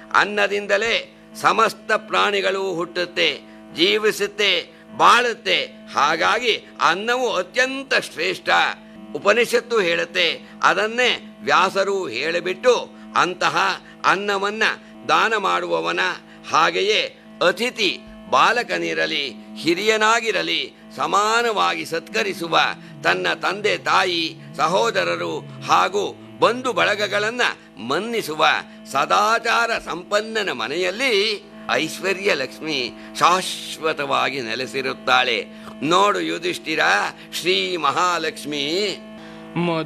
ಅನ್ನದಿಂದಲೇ ಸಮಸ್ತ ಪ್ರಾಣಿಗಳು ಹುಟ್ಟುತ್ತೆ ಜೀವಿಸುತ್ತೆ ಬಾಳುತ್ತೆ ಹಾಗಾಗಿ ಅನ್ನವು ಅತ್ಯಂತ ಶ್ರೇಷ್ಠ ಉಪನಿಷತ್ತು ಹೇಳುತ್ತೆ ಅದನ್ನೇ ವ್ಯಾಸರು ಹೇಳಿಬಿಟ್ಟು ಅಂತಹ ಅನ್ನವನ್ನ ದಾನ ಮಾಡುವವನ ಹಾಗೆಯೇ ಅತಿಥಿ ಬಾಲಕನಿರಲಿ ಹಿರಿಯನಾಗಿರಲಿ ಸಮಾನವಾಗಿ ಸತ್ಕರಿಸುವ ತನ್ನ ತಂದೆ ತಾಯಿ ಸಹೋದರರು ಹಾಗೂ ಬಂಧು ಬಳಗಗಳನ್ನ ಮನ್ನಿಸುವ ಸದಾಚಾರ ಸಂಪನ್ನನ ಮನೆಯಲ್ಲಿ ಐಶ್ವರ್ಯ ಲಕ್ಷ್ಮಿ ಶಾಶ್ವತವಾಗಿ ನೆಲೆಸಿರುತ್ತಾಳೆ ನೋಡು ಯುಧಿಷ್ಠಿರ ಶ್ರೀ ಮಹಾಲಕ್ಷ್ಮಿ